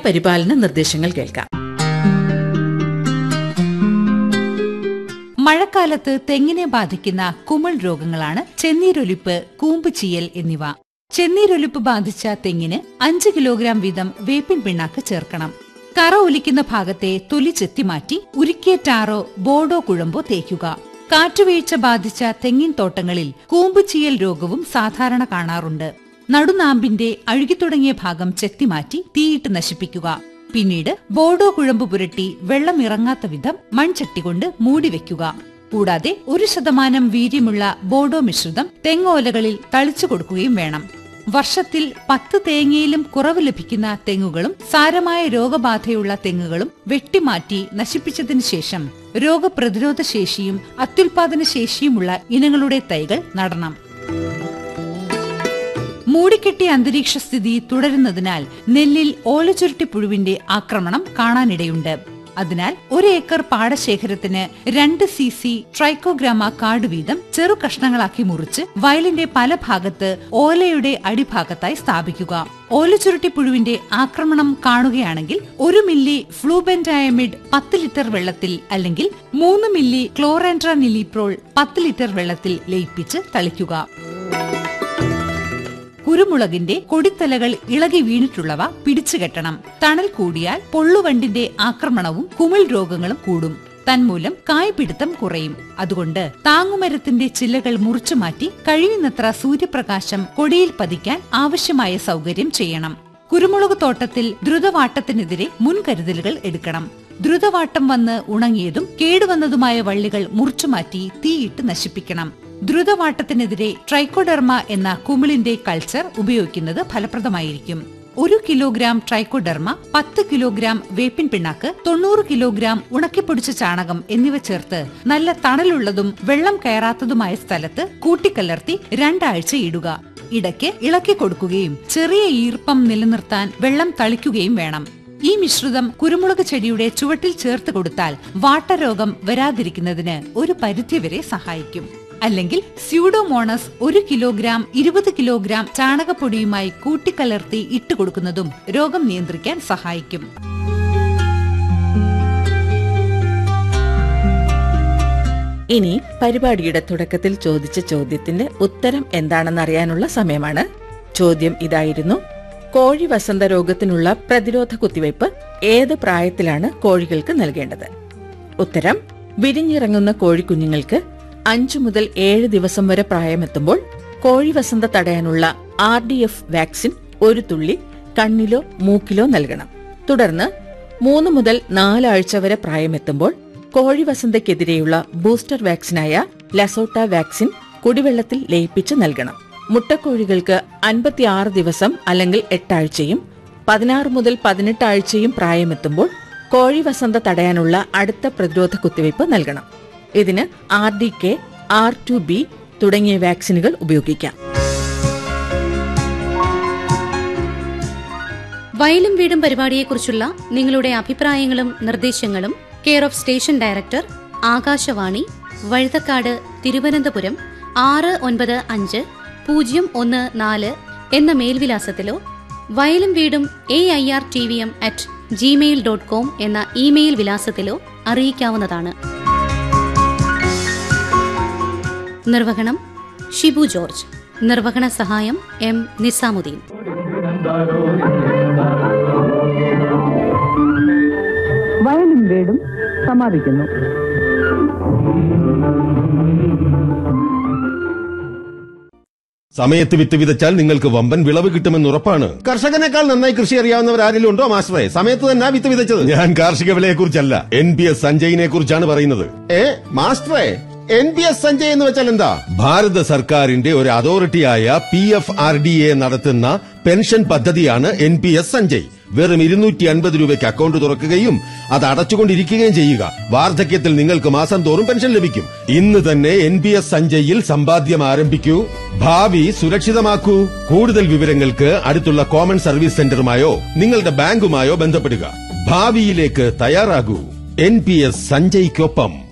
പരിപാലന നിർദ്ദേശങ്ങൾ കേൾക്കാം മഴക്കാലത്ത് തെങ്ങിനെ ബാധിക്കുന്ന കുമിൾ രോഗങ്ങളാണ് ചെന്നീരൊലിപ്പ് കൂമ്പുചീയൽ എന്നിവ ചെന്നീരൊലിപ്പ് ബാധിച്ച തെങ്ങിന് അഞ്ച് കിലോഗ്രാം വീതം വേപ്പിൻ പിണ്ണാക്ക് ചേർക്കണം കറ ഒലിക്കുന്ന ഭാഗത്തെ തൊലി ചെത്തിമാറ്റി ഉരുക്കിയ ടാറോ ബോർഡോ കുഴമ്പോ തേക്കുക കാറ്റുവീഴ്ച ബാധിച്ച തെങ്ങിൻ തോട്ടങ്ങളിൽ കൂമ്പുചീയൽ രോഗവും സാധാരണ കാണാറുണ്ട് നടുനാമ്പിന്റെ അഴുകിത്തുടങ്ങിയ ഭാഗം ചെത്തിമാറ്റി തീയിട്ട് നശിപ്പിക്കുക പിന്നീട് ബോർഡോ കുഴമ്പ് പുരട്ടി വെള്ളം ഇറങ്ങാത്ത വിധം മൺചട്ടി കൊണ്ട് മൂടിവെക്കുക കൂടാതെ ഒരു ശതമാനം വീര്യമുള്ള ബോർഡോ മിശ്രിതം തെങ്ങോലകളിൽ തളിച്ചു കൊടുക്കുകയും വേണം വർഷത്തിൽ പത്ത് തേങ്ങയിലും കുറവ് ലഭിക്കുന്ന തെങ്ങുകളും സാരമായ രോഗബാധയുള്ള തെങ്ങുകളും വെട്ടിമാറ്റി നശിപ്പിച്ചതിനു ശേഷം രോഗപ്രതിരോധ ശേഷിയും അത്യുൽപാദന ശേഷിയുമുള്ള ഇനങ്ങളുടെ തൈകൾ നടണം മൂടിക്കെട്ടിയ അന്തരീക്ഷ സ്ഥിതി തുടരുന്നതിനാൽ നെല്ലിൽ ഓലച്ചുരുട്ടി പുഴുവിന്റെ ആക്രമണം കാണാനിടയുണ്ട് അതിനാൽ ഒരു ഏക്കർ പാടശേഖരത്തിന് രണ്ട് സി സി ട്രൈക്കോഗ്രാമ കാർഡ് വീതം ചെറു കഷ്ണങ്ങളാക്കി മുറിച്ച് വയലിന്റെ പല ഭാഗത്ത് ഓലയുടെ അടിഭാഗത്തായി സ്ഥാപിക്കുക ഓലച്ചുരുട്ടി പുഴുവിന്റെ ആക്രമണം കാണുകയാണെങ്കിൽ ഒരു മില്ലി ഫ്ലൂബെൻഡായമിഡ് പത്ത് ലിറ്റർ വെള്ളത്തിൽ അല്ലെങ്കിൽ മൂന്ന് മില്ലി ക്ലോറാൻഡ്ര നിലിപ്രോൾ പത്ത് ലിറ്റർ വെള്ളത്തിൽ ലയിപ്പിച്ച് തളിക്കുക കുരുമുളകിന്റെ കൊടിത്തലകൾ ഇളകി വീണിട്ടുള്ളവ പിടിച്ചുകെട്ടണം തണൽ കൂടിയാൽ പൊള്ളുവണ്ടിന്റെ ആക്രമണവും കുമിൾ രോഗങ്ങളും കൂടും തന്മൂലം കായ്പിടുത്തം കുറയും അതുകൊണ്ട് താങ്ങുമരത്തിന്റെ ചില്ലകൾ മുറിച്ചുമാറ്റി കഴിയുന്നത്ര സൂര്യപ്രകാശം കൊടിയിൽ പതിക്കാൻ ആവശ്യമായ സൗകര്യം ചെയ്യണം കുരുമുളക് തോട്ടത്തിൽ ദ്രുതവാട്ടത്തിനെതിരെ മുൻകരുതലുകൾ എടുക്കണം ദ്രുതവാട്ടം വന്ന് ഉണങ്ങിയതും കേടുവന്നതുമായ വള്ളികൾ മുറിച്ചുമാറ്റി തീയിട്ട് നശിപ്പിക്കണം ദ്രുതവാട്ടത്തിനെതിരെ ട്രൈക്കോഡെർമ എന്ന കുമിളിന്റെ കൾച്ചർ ഉപയോഗിക്കുന്നത് ഫലപ്രദമായിരിക്കും ഒരു കിലോഗ്രാം ട്രൈക്കോഡെർമ പത്ത് കിലോഗ്രാം വേപ്പിൻ പിണ്ണാക്ക് തൊണ്ണൂറ് കിലോഗ്രാം ഉണക്കിപ്പൊടിച്ച ചാണകം എന്നിവ ചേർത്ത് നല്ല തണലുള്ളതും വെള്ളം കയറാത്തതുമായ സ്ഥലത്ത് കൂട്ടിക്കലർത്തി രണ്ടാഴ്ച ഇടുക ഇടയ്ക്ക് ഇളക്കി കൊടുക്കുകയും ചെറിയ ഈർപ്പം നിലനിർത്താൻ വെള്ളം തളിക്കുകയും വേണം ഈ മിശ്രിതം കുരുമുളക് ചെടിയുടെ ചുവട്ടിൽ ചേർത്ത് കൊടുത്താൽ വാട്ടരോഗം വരാതിരിക്കുന്നതിന് ഒരു പരിധിവരെ സഹായിക്കും അല്ലെങ്കിൽ സ്യൂഡോമോണസ് ഒരു കിലോഗ്രാം ഇരുപത് കിലോഗ്രാം ചാണകപ്പൊടിയുമായി കൂട്ടിക്കലർത്തി ഇട്ടുകൊടുക്കുന്നതും രോഗം നിയന്ത്രിക്കാൻ സഹായിക്കും ഇനി പരിപാടിയുടെ തുടക്കത്തിൽ ചോദിച്ച ചോദ്യത്തിന്റെ ഉത്തരം എന്താണെന്ന് അറിയാനുള്ള സമയമാണ് ചോദ്യം ഇതായിരുന്നു കോഴി വസന്ത രോഗത്തിനുള്ള പ്രതിരോധ കുത്തിവയ്പ് ഏത് പ്രായത്തിലാണ് കോഴികൾക്ക് നൽകേണ്ടത് ഉത്തരം വിരിഞ്ഞിറങ്ങുന്ന കോഴിക്കുഞ്ഞുങ്ങൾക്ക് അഞ്ചു മുതൽ ഏഴ് ദിവസം വരെ പ്രായമെത്തുമ്പോൾ കോഴി വസന്ത തടയാനുള്ള ആർ ഡി എഫ് വാക്സിൻ ഒരു തുള്ളി കണ്ണിലോ മൂക്കിലോ നൽകണം തുടർന്ന് മൂന്ന് മുതൽ നാലാഴ്ച വരെ പ്രായമെത്തുമ്പോൾ കോഴി വസന്തയ്ക്കെതിരെയുള്ള ബൂസ്റ്റർ വാക്സിനായ ലസോട്ട വാക്സിൻ കുടിവെള്ളത്തിൽ ലയിപ്പിച്ച് നൽകണം മുട്ടക്കോഴികൾക്ക് അൻപത്തിയാറ് ദിവസം അല്ലെങ്കിൽ എട്ടാഴ്ചയും പതിനാറ് മുതൽ പതിനെട്ട് ആഴ്ചയും പ്രായമെത്തുമ്പോൾ കോഴി വസന്ത തടയാനുള്ള അടുത്ത പ്രതിരോധ കുത്തിവയ്പ് നൽകണം ഇതിന് R D K R two B തുടങ്ങിയ വാക്സിനുകൾ ഉപയോഗിക്കാം വയലും വീടും പരിപാടിയെക്കുറിച്ചുള്ള നിങ്ങളുടെ അഭിപ്രായങ്ങളും നിർദ്ദേശങ്ങളും care of station director Akashvani Vazhuthacaud Thiruvananthapuram ആറ് ഒൻപത് അഞ്ച് പൂജ്യം ഒന്ന് നാല് എന്ന മേൽവിലാസത്തിലോ വയലും വീടും A I R T V M at gmail dot com എന്ന ഇമെയിൽ വിലാസത്തിലോ അറിയിക്കാവുന്നതാണ് നിർവഹണം ഷിബു ജോർജ് നിർവഹണ സഹായം എം നിസാമുദ്ദീൻ വയലും വീടും സമാപിക്കുന്നു സമയത്ത് വിത്ത് വിതച്ചാൽ നിങ്ങൾക്ക് വമ്പൻ വിളവ് കിട്ടുമെന്ന് ഉറപ്പാണ് കർഷകനേക്കാൾ നന്നായി കൃഷി അറിയാവുന്നവർ ആരെങ്കിലും ഉണ്ടോ മാസ്റ്ററെ സമയത്ത് തന്നെ വിത്ത് വിതച്ചത് ഞാൻ കാർഷിക വിലയെ കുറിച്ചല്ല എൻ പി എസ് സഞ്ജയിനെ കുറിച്ചാണ് പറയുന്നത് ഏ മാസ്റ്ററെ എൻ പി എസ് സഞ്ജയ് എന്ന് വെച്ചാൽ എന്താ ഭാരത സർക്കാരിന്റെ ഒരു അതോറിറ്റിയായ P F R D A നടത്തുന്ന പെൻഷൻ പദ്ധതിയാണ് എൻ പി എസ് സഞ്ജയ് വെറും ഇരുന്നൂറ്റി അൻപത് രൂപയ്ക്ക് അക്കൗണ്ട് തുറക്കുകയും അത് അടച്ചുകൊണ്ടിരിക്കുകയും ചെയ്യുക വാർദ്ധക്യത്തിൽ നിങ്ങൾക്ക് മാസം തോറും പെൻഷൻ ലഭിക്കും ഇന്ന് തന്നെ എൻ പി എസ് സഞ്ജയിൽ സമ്പാദ്യം ആരംഭിക്കൂ ഭാവി സുരക്ഷിതമാക്കൂ കൂടുതൽ വിവരങ്ങൾക്ക് അടുത്തുള്ള കോമൺ സർവീസ് സെന്ററുമായോ നിങ്ങളുടെ ബാങ്കുമായോ ബന്ധപ്പെടുക ഭാവിയിലേക്ക് തയ്യാറാകൂ എൻ പി എസ് സഞ്ജയ്ക്കൊപ്പം